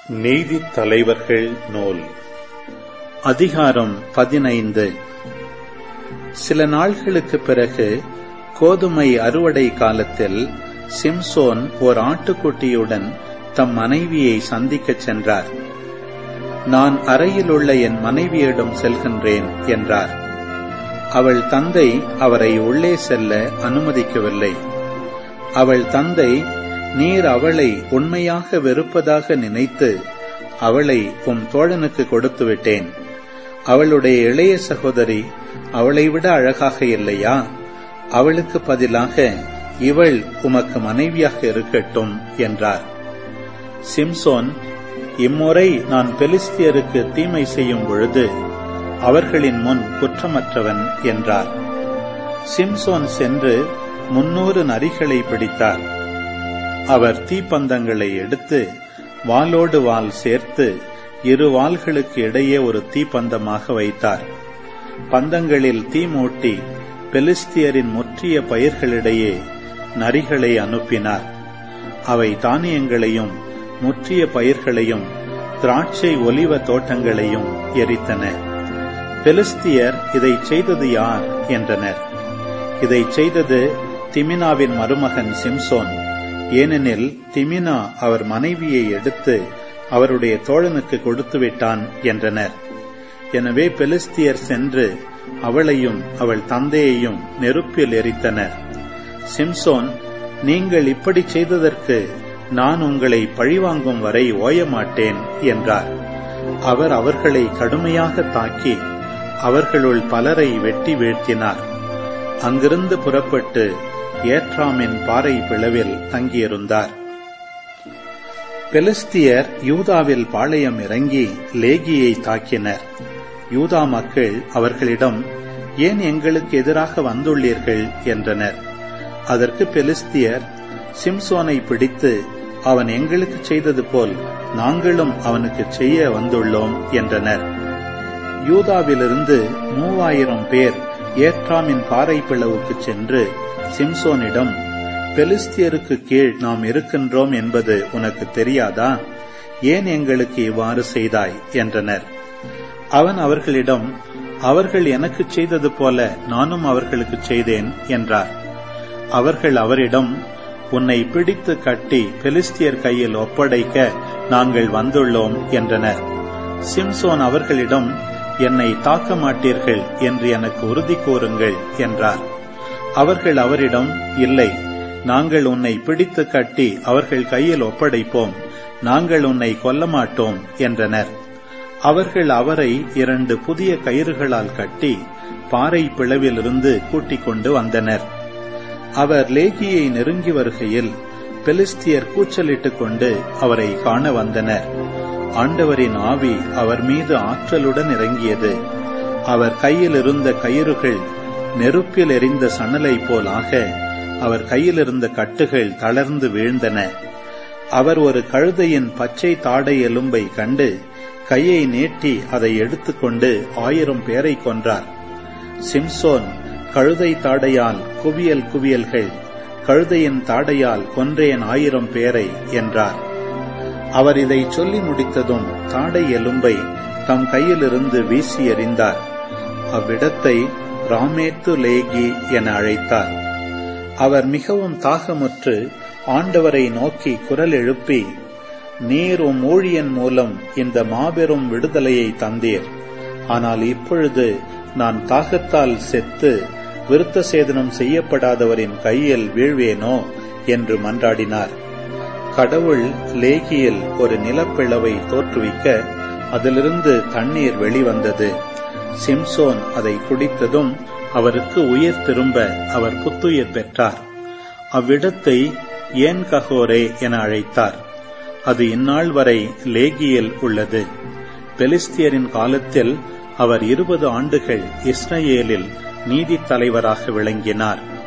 நீதித் தலைவர்கள் நூல் அதிகாரம் பதினைந்து சில நாள்களுக்குப் பிறகு கோதுமை அறுவடை காலத்தில் சிம்சோன் ஓர் ஆட்டுக்குட்டியுடன் தம் மனைவியை சந்திக்கச் சென்றார் நான் அறையிலுள்ள என் மனைவியிடம் செல்கின்றேன் என்றார் அவள் தந்தை அவரை உள்ளே செல்ல அனுமதிக்கவில்லை அவள் தந்தை நீர் அவளை உண்மையாக வெறுப்பதாக நினைத்து அவளை உம் தோழனுக்கு கொடுத்து விட்டேன் அவளுடைய இளைய சகோதரி அவளை விட அழகாக இல்லையா அவளுக்கு பதிலாக இவள் உமக்கு மனைவியாக இருக்கட்டும் என்றார் சிம்சோன் இம்முறை நான் பெலிஸ்தியருக்கு தீமை செய்யும் பொழுது அவர்களின் முன் குற்றமற்றவன் என்றார் சிம்சோன் சென்று முன்னூறு நரிகளை பிடித்தார் அவர் தீப்பந்தங்களை எடுத்து வாளோடு வாள் சேர்த்து இரு வாள்களுக்கு இடையே ஒரு தீப்பந்தமாக வைத்தார் பந்தங்களில் தீ மூட்டி பெலிஸ்தியரின் முற்றிய பயிர்களிடையே நரிகளை அனுப்பினார் அவை தானியங்களையும் முற்றிய பயிர்களையும் திராட்சை ஒலிவ தோட்டங்களையும் எரித்தன பெலிஸ்தியர் இதை செய்தது யார் என்றனர் இதை செய்தது திமினாவின் மருமகன் சிம்சோன் ஏனெனில் திமினா அவர் மனைவியை எடுத்து அவருடைய தோழனுக்கு கொடுத்து விட்டான் என்றனர் எனவே பெலிஸ்தியர் சென்று அவளையும் அவள் தந்தையையும் நெருப்பில் எரித்தனர் சிம்சோன் நீங்கள் இப்படி செய்ததற்கு நான் உங்களை பழிவாங்கும் வரை ஓயமாட்டேன் என்றார் அவர் அவர்களை கடுமையாக தாக்கி அவர்களுள் பலரை வெட்டி வீழ்த்தினார் அங்கிருந்து புறப்பட்டு ஏற்றாமின் பாறை பிளவில் தங்கியிருந்தார் பெலிஸ்தியர் யூதாவில் பாளையம் இறங்கி லேகியை தாக்கினர் யூதா மக்கள் அவர்களிடம் ஏன் எங்களுக்கு எதிராக வந்துள்ளீர்கள் என்றனர் அதற்கு பெலிஸ்தியர் சிம்சோனை பிடித்து அவன் எங்களுக்கு செய்தது போல் நாங்களும் அவனுக்கு செய்ய வந்துள்ளோம் என்றனர் யூதாவிலிருந்து மூவாயிரம் பேர் ஏற்றாமின் பாறை பிளவுக்கு சென்று சிம்சோனிடம் பெலிஸ்தியருக்கு கீழ் நாம் இருக்கின்றோம் என்பது உனக்கு தெரியாதா ஏன் எங்களுக்கு இவ்வாறு செய்தாய் என்றனர் அவன் அவர்களிடம் அவர்கள் எனக்கு செய்தது போல நானும் அவர்களுக்கு செய்தேன் என்றார் அவர்கள் அவரிடம் உன்னை பிடித்து கட்டி பெலிஸ்தியர் கையில் ஒப்படைக்க நாங்கள் வந்துள்ளோம் என்றனர் சிம்சோன் அவர்களிடம் என்னை தாக்க மாட்டீர்கள் என்று எனக்கு உறுதி கூறுங்கள் என்றார் அவர்கள் அவரிடம் இல்லை நாங்கள் உன்னை பிடித்து கட்டி அவர்கள் கையில் ஒப்படைப்போம் நாங்கள் உன்னை கொல்ல மாட்டோம் என்றனர் அவர்கள் அவரை இரண்டு புதிய கயிறுகளால் கட்டி பாறை பிளவிலிருந்து கூட்டிக் கொண்டு வந்தனர் அவர் லேகியை நெருங்கி வருகையில் பெலிஸ்தியர் கூச்சலிட்டுக் கொண்டு அவரை காண வந்தனர் ஆண்டவரின் ஆவி அவர் மீது ஆற்றலுடன் இறங்கியது அவர் கையில் இருந்த கயிறுகள் நெருப்பில் எரிந்த சணலை போலாக அவர் கையில் இருந்த கட்டுகள் தளர்ந்து வீழ்ந்தன அவர் ஒரு கழுதையின் பச்சை தாடை எலும்பை கண்டு கையை நீட்டி அதை எடுத்துக்கொண்டு ஆயிரம் பேரை கொன்றார் சிம்சோன் கழுதை தாடையால் குவியல் குவியல்கள் கழுதையின் தாடையால் கொன்றேன் ஆயிரம் பேரை என்றார் அவர் இதை சொல்லி முடித்ததும் தாடை எலும்பை தம் கையிலிருந்து வீசி எறிந்தார் அவ்விடத்தை ராமேத்து லேகி என அழைத்தார் அவர் மிகவும் தாகமுற்று ஆண்டவரை நோக்கி குரல் எழுப்பி நீர் உம் ஊழியன் மூலம் இந்த மாபெரும் விடுதலையை தந்தீர் ஆனால் இப்பொழுது நான் தாகத்தால் செத்து விருத்த சேதனம் செய்யப்படாதவரின் கையில் வீழ்வேனோ என்று மன்றாடினார் கடவுள் லேகியில் ஒரு நிலப்பிளவை தோற்றுவிக்க அதிலிருந்து தண்ணீர் வெளிவந்தது சிம்சோன் அதை குடித்ததும் அவருக்கு உயிர் திரும்ப அவர் புத்துயிர் பெற்றார் அவ்விடத்தை ஏன் கஹோரே என அழைத்தார் அது இந்நாள் வரை லேகியில் உள்ளது பெலிஸ்தியரின் காலத்தில் அவர் இருபது ஆண்டுகள் இஸ்ரேலில் நீதித் தலைவராக விளங்கினார்